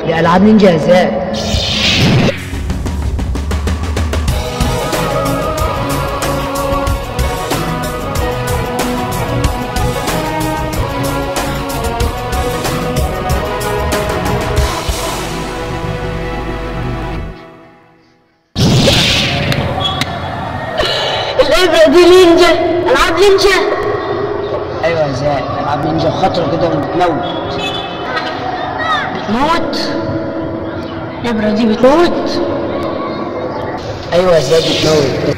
دي العاب نينجا ازاي الإبرة دي نينجا ألعاب نينجا ايوه ازاي العاب نينجا خطر كده وبتموت بتموت الإبرة دي بتموت ايوه ازاي بتموت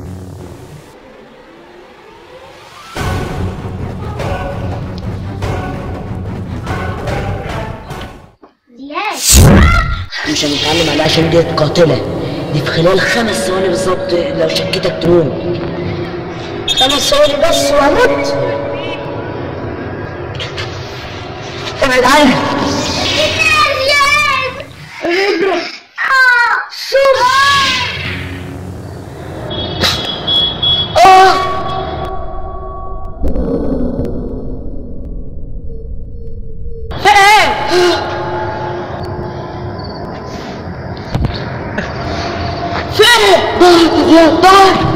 مش هنتعلم عليها عشان دي قاتلة دي في خلال خمس ثواني بالظبط لو شكتك تموت خمس ثواني بس وأموت ابعد عنها الإبرة شوف آه في إيه؟ في إيه؟ ضهرك يا ضهر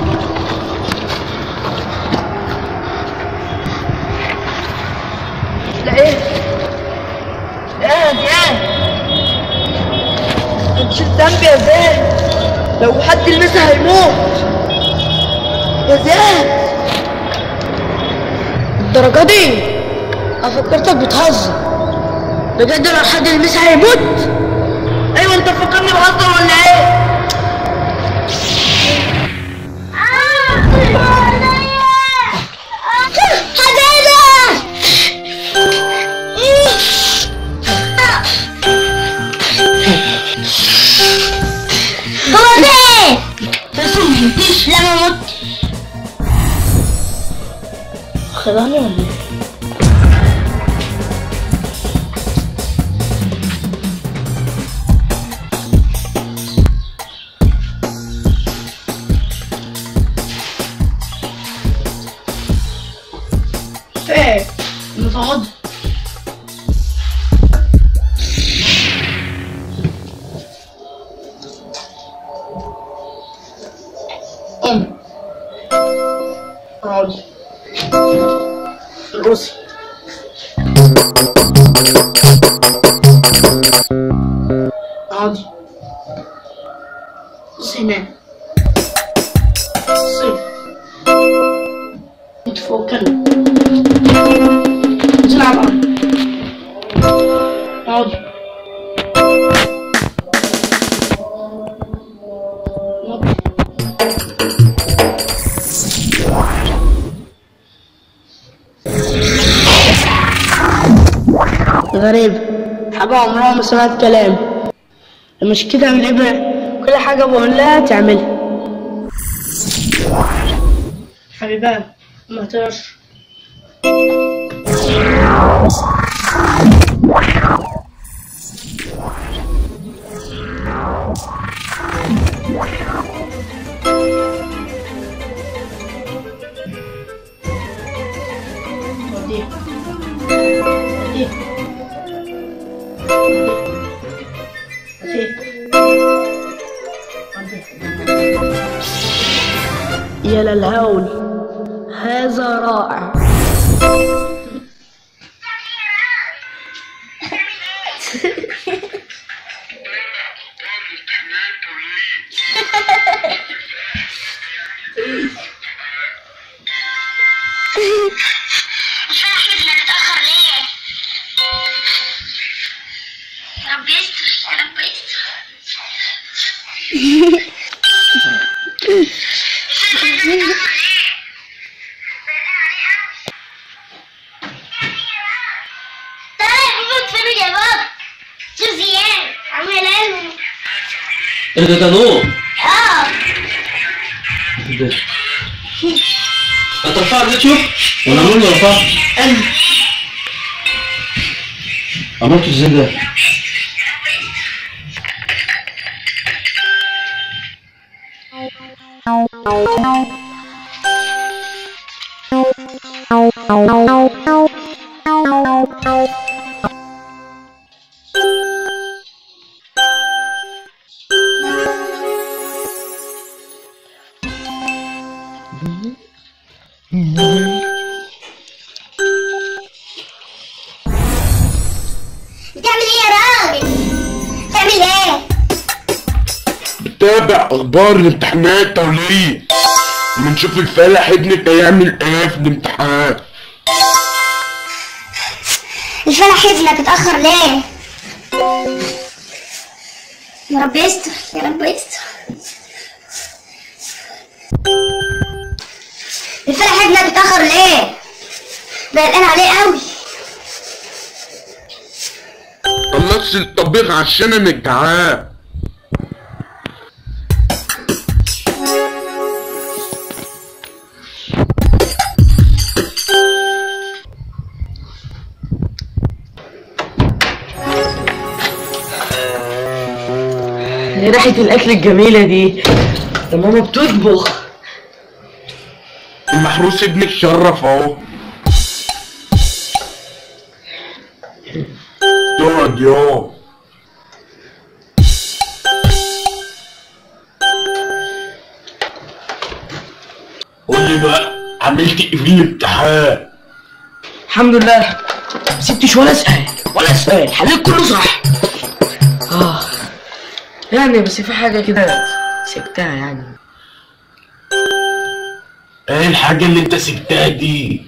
لا ايه لا يا زياد تشيل ذنبي يا زياد لو حد لمسها هيموت يا زياد الدرجة دي انا فكرتك بتهزر بجد لو حد لمسها هيموت ايوه انت فكرني بهزر ولا ايه لا ما مت خدعني ولا ايه؟ ايه متعض قم اقعد بصي اقعدي بصي هنا بصي انت فوق كلمة انزل على الارض اقعدي اقعدي. غريب حاجة عمرها ما سمعت كلام مش كده من الإبرة كل حاجة بقول لها تعملها حبيبان ما تقدرش وديه وديه يا للهول هذا رائع مش احمد اللي متاخر ليه رب يستر يا رب يستر تعالى يا بابا اتفرج يا بابا شوف زياد عامل ايه ايه ده ده نور اه إيه ده انت رفعت ده تشوف وانا عمال ما رفعت عملته ازاي ده بتعمل ايه يا راجل بتعمل ايه بتابع اخبار الامتحانات الدولية بنشوف الفلاح ابنك هيعمل ايه في الامتحان الفرح ابنك اتأخر ليه يا رب يستر يا رب يستر الفرح ابنك اتأخر ليه بقلقان عليه قوي خلصت الطبيخ عشان انا جعان ايه ريحة الأكل الجميلة دي ده ماما بتطبخ المحروس ابنك شرف اهو اقعد يا قول لي بقى عملت ايه في الامتحان الحمد لله ما سبتش ولا سؤال ولا سؤال حليت كله صح اه يعني بس في حاجة كده سبتها يعني ايه الحاجة اللي انت سبتها دي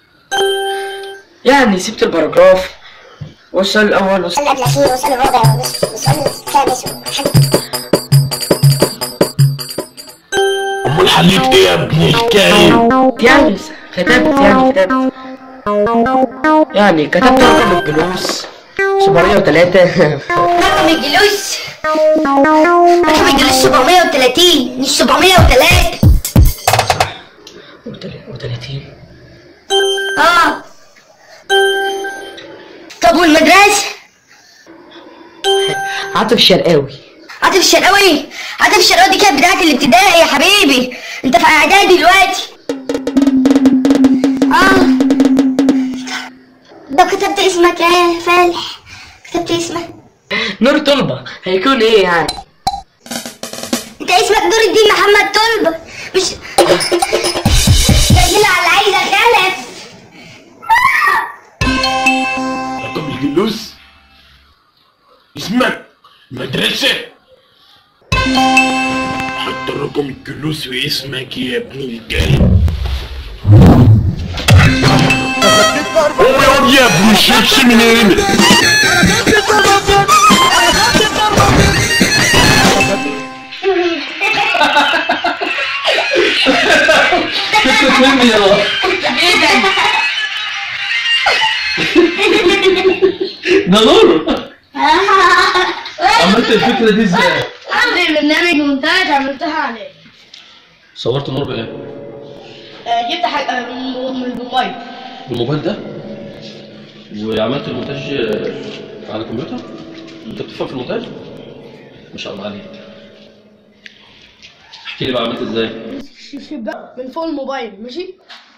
يعني سبت الباراجراف والسؤال الأول والسؤال السؤال الأخير والسؤال الرابع والسؤال الخامس وحاجة امال حليت ايه يا ابن الكلب يعني كتبت يعني كتبت يعني كتبت رقم الجلوس 703 رقم الجلوس رقم الجلوس 730 مش 703 و30 اه طب والمدرسة عاطف الشرقاوي عاطف الشرقاوي عاطف الشرقاوي دي كانت بتاعت الابتدائي يا حبيبي انت في اعدادي دلوقتي اه ده كتبت اسمك ايه فالح كتبت اسمك نور طلبة هيكون ايه يعني انت اسمك نور الدين محمد طلبة مش داخل على عايزة خلف رقم الجلوس اسمك مدرسة حتى رقم الجلوس واسمك يا ابن الكلب هو يا ابن الشيخ من هنا فكرة مني يا ده نور عملت الفكرة دي ازاي؟ عندي برنامج مونتاج عملتها عليه صورت نور بايه؟ آه، جبت حاجة من من الموبايل بالموبايل ده؟ وعملت المونتاج آه، على الكمبيوتر؟ انت بتفهم في المونتاج؟ ما شاء الله عليك احكي لي بقى عملت ازاي؟ من فوق الموبايل ماشي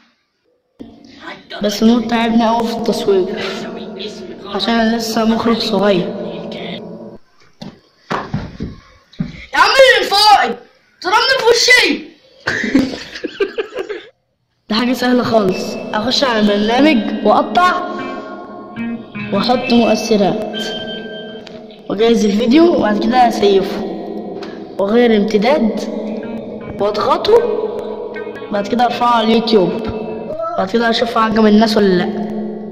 بس نور تعبني قوي في التصوير عشان انا لسه مخرج صغير يا عم اللي من فوقي ضربني في وشي ده حاجة سهلة خالص اخش على البرنامج واقطع واحط مؤثرات واجهز الفيديو وبعد كده اسيفه واغير امتداد واضغطه بعد كده ارفعه على اليوتيوب بعد كده اشوف عجب الناس ولا لا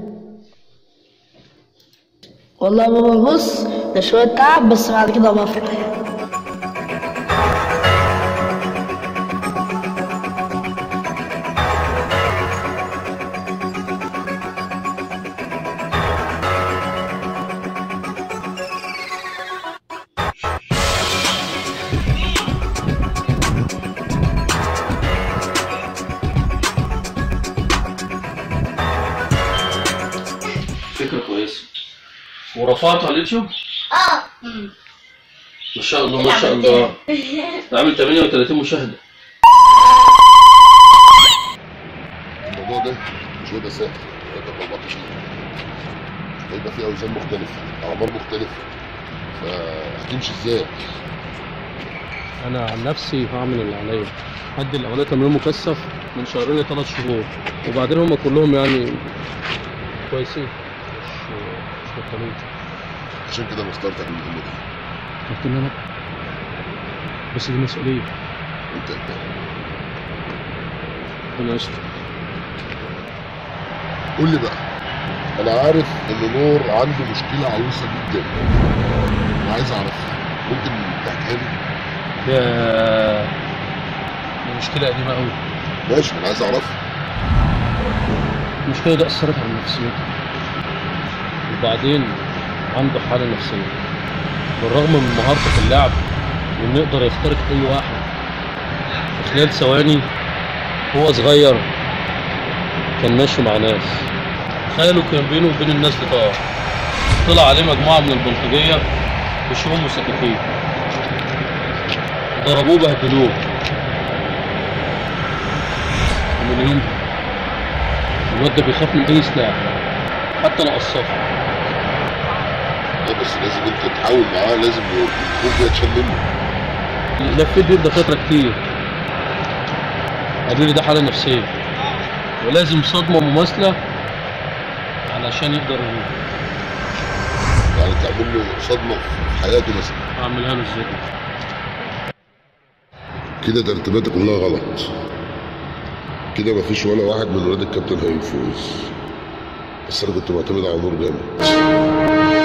والله يا بابا بص ده شوية تعب بس بعد كده بفرح فكرة كويسة ورفعته على اليوتيوب؟ اه ما شاء الله ما شاء الله عامل 38 مشاهدة الموضوع ده مش هيبقى سهل هيبقى موضوع كتير هيبقى فيه اوزان مختلفه اعمار مختلفه فهتمشي ازاي انا عن نفسي هعمل اللي عليا هدي الاولاد تمرين مكثف من شهرين لثلاث شهور وبعدين هم كلهم يعني كويسين مش مش بطلين عشان كده انا اخترتك المهمه دي قلت ان انا بس دي مسؤوليه انت انت ربنا يستر قول لي بقى انا عارف ان نور عنده مشكله عويصه جدا وعايز اعرفها ممكن تحكيها لي يا دي مشكله قديمه قوي ماشي انا عايز اعرفها المشكله دي اثرت على نفسيته وبعدين عنده حاله نفسيه بالرغم من مهارته في اللعب وانه يقدر يخترق اي واحد في خلال ثواني هو صغير كان ماشي مع ناس تخيلوا كان بينه وبين الناس لقاء طلع عليه مجموعه من البلطجيه بشوم وسكاكين ضربوه بهدلوه ومن اليوم ده الواد ده بيخاف من اي سلاح حتى لو قصاف لا بس لازم انت تحاول معاه لازم يكون فيها تشال منه لفيت بيه دكاتره كتير قالوا لي ده حاله نفسيه ولازم صدمه مماثله علشان يقدر يروح يعني تعمل له صدمه في حياته مثلا اعملها له ازاي كده ترتيباتك كلها غلط كده مفيش ولا واحد من ولاد الكابتن هيفوز بس انا كنت معتمد على نور جامد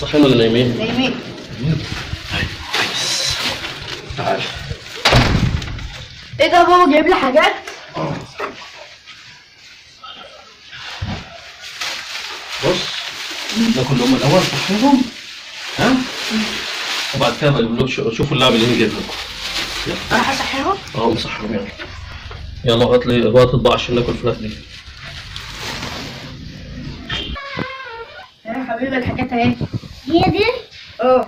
صاحيين ولا نايمين؟ نايمين تعال ايه ده بابا جايب لي حاجات بص ده كلهم الاول صحيهم ها وبعد كده بقول لكم شو- شوفوا اللعب اللي هي جايب لكم انا هصحيهم اه مصحهم يلا يلا هات لي هات اطباق عشان ناكل فراخ دي يا حبيبي الحاجات اهي هي دي اه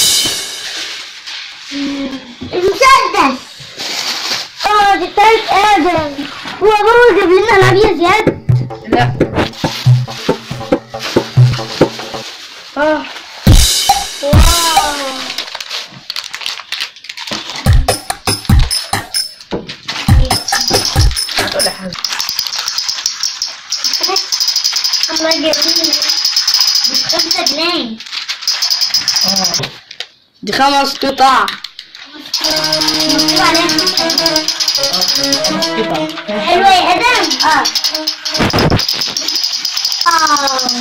المسدس اه دي بتاعت ادم هو بابا جاب لنا العاب يا زياد لا اه واو هتقول حاجه الله جميل مش خمسة جنيه دي خمس قطع مكتوب عليها حلوة يا ادم اه اه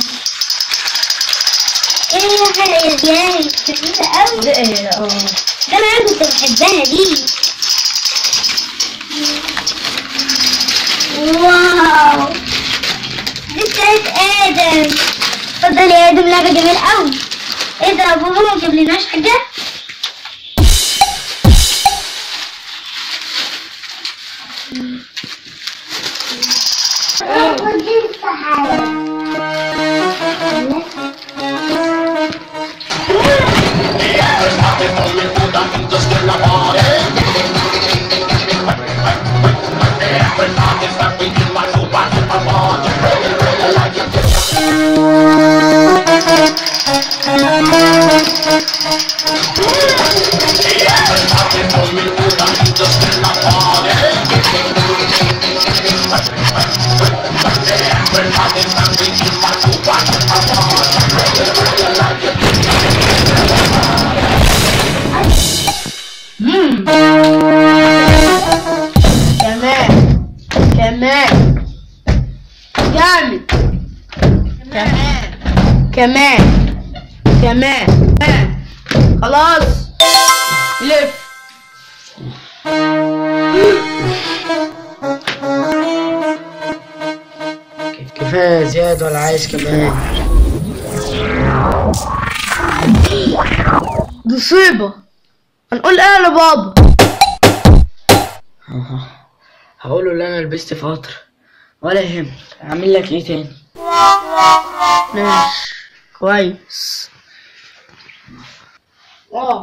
ايه يا حلوة يا زياد جميلة اوي ده ايه اه ده انا كنت بحبها دي واو دي بتاعت ادم اتفضل يا ادم لعبة جميلة اوي ايه ده بابا ما جابلناش حاجة كمان كمان جامد كمان كمان كمان كمان خلاص لف كفايه زياد ولا عايز كمان مصيبة هنقول ايه لبابا هقوله اللي انا لبست فتره ولا يهمك اعمل لك ايه تاني ماشي كويس اه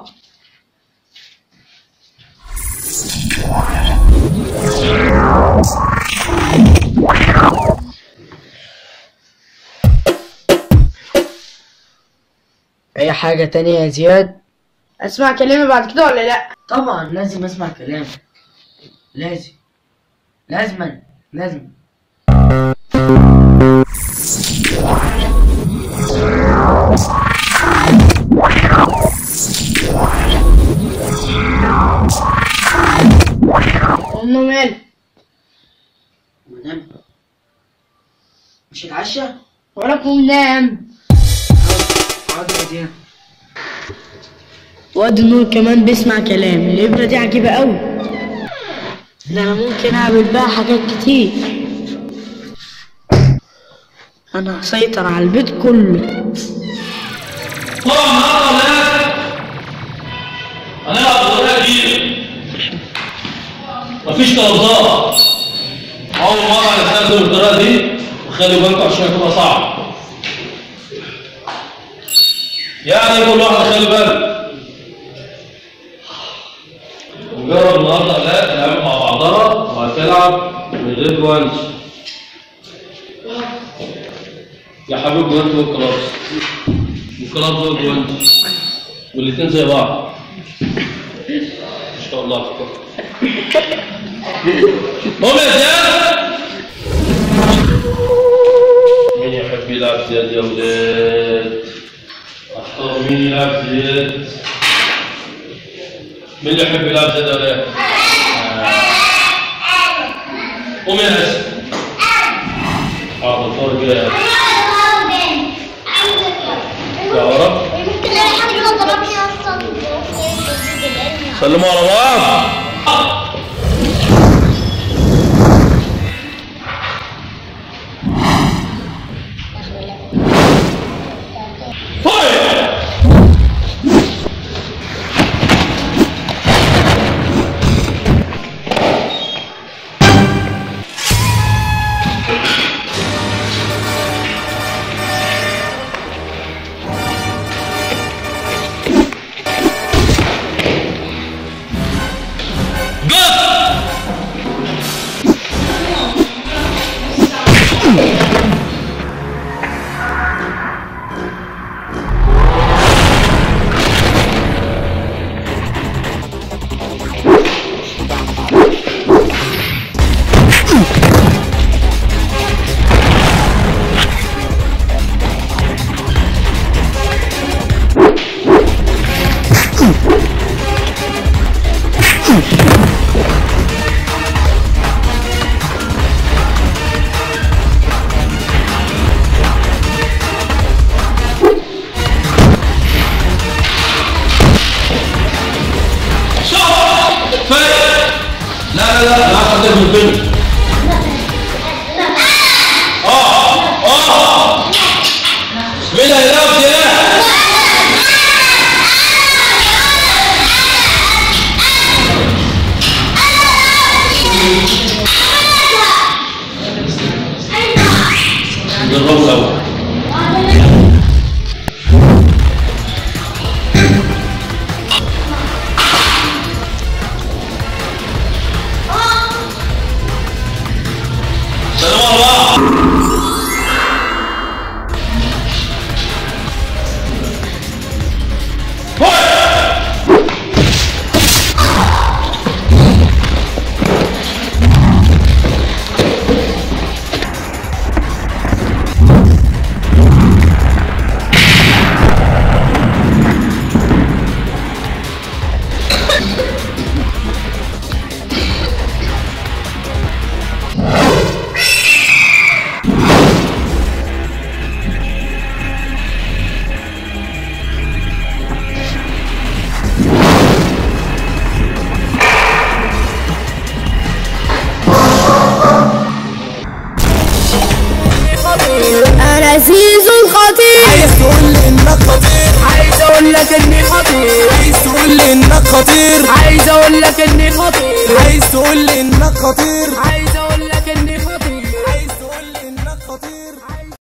اي حاجه تانية يا زياد اسمع كلامي بعد كده ولا لا طبعا لازم اسمع كلامك لازم لازما لازم امه مال ونام مش هتعشى ولكم نام اقعد يا زياد واد نور كمان بيسمع كلام الإبرة دي عجيبة أوي ده أنا ممكن أعمل بها حاجات كتير أنا هسيطر على البيت كله طبعا النهارده هناك هنلعب بطريقه جديده مفيش تلفزيون اول مره هنستخدم الطريقه دي وخلي بالكم عشان هتبقى صعب يعني كل واحد خلي بالك نجرب النهارده لا نلعب مع بعضها وهتلعب من غير جوانش يا حبيب جوانش والكلاس والكلاس هو جوانش والاتنين زي بعض ما شاء الله قوم يا زياد مين يحب يلعب زياد يا ولاد اختاروا مين يلعب زياد مين اللي يحب يلعب زياد يا ولاد قوم يا اسف حاضر طارق كده يا اسف يا ورا سلموا على بعض لا لا لا لا حضرتك من الفيلم اه اه مين هيلاقي سلاح جربوا الاول سلام الله انا زيزو الخطير عايز تقول لي انك خطير عايز اقول لك اني خطير عايز تقول لي انك خطير عايز اقول لك اني خطير عايز تقول لي انك خطير عايز